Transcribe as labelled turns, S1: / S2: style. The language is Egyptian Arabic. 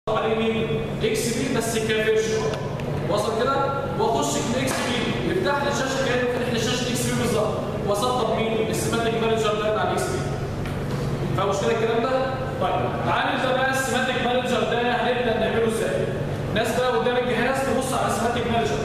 S1: عليه مين؟ اكس بي بس كافيرجن وصل كده؟ واخش في الاكس بي يفتح لي الشاشه كانه فاتح لي شاشه اكس بي بالظبط واسطب مين؟ السيماتيك مانجر ده على الاكس بي فاهم مشكله الكلام ده؟ طيب تعالى نبدا بقى السيماتيك مانجر ده هنبدا نعمله ازاي؟ الناس بقى قدام الجهاز تبص على السيماتيك مانجر